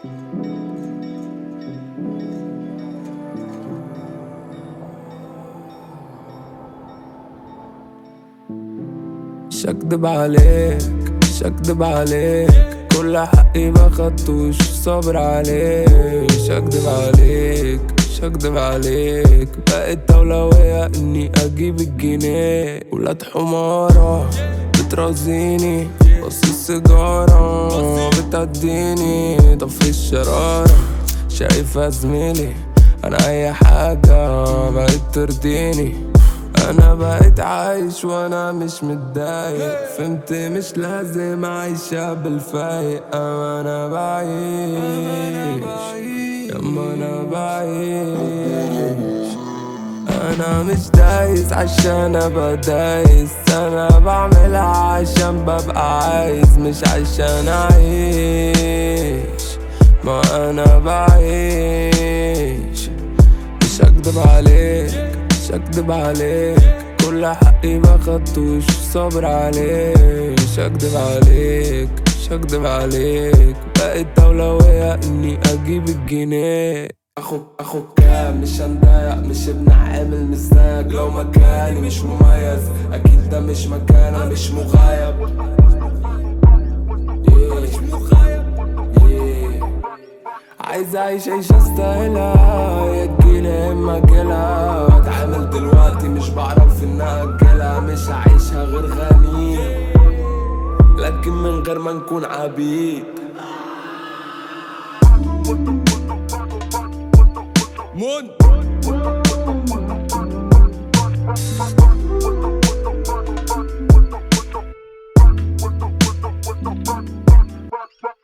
مش هكدب عليك مش هكدب عليك كل حقي ما خدتوش صبر عليك مش هكدب عليك مش هكدب عليك بقت أولوية إني أجيب الجنيه ولاد حمارة بترازيني بص السيجارة بتعديني طفي الشرارة شايفة زميلي أنا أي حاجة بقت ترضيني انا بقيت عايش وانا مش متضايق فهمت مش لازم اعيشها بالفايق اما انا بعيش يما انا بعيش انا مش دايس عشان ابقى دايس انا بعملها عشان ببقى عايز مش عشان اعيش ما انا بعيش مش هكدب عليك مش هكدب عليك كل حقي ما خدتوش صبر عليك مش هكدب عليك مش هكدب عليك بقت أولوية إني أجيب الجنيه اخد اخد كام مش هنضايق مش ابن عامل مش زيك لو مكاني مش مميز اكيد ده مش مكاني مش مغايب عايز اعيش عيشة استاهلها يا تجيلي يا اما اجيلها بتعامل دلوقتي مش بعرف ان اجلها مش هعيشها غير غني لكن من غير ما نكون عبيد One.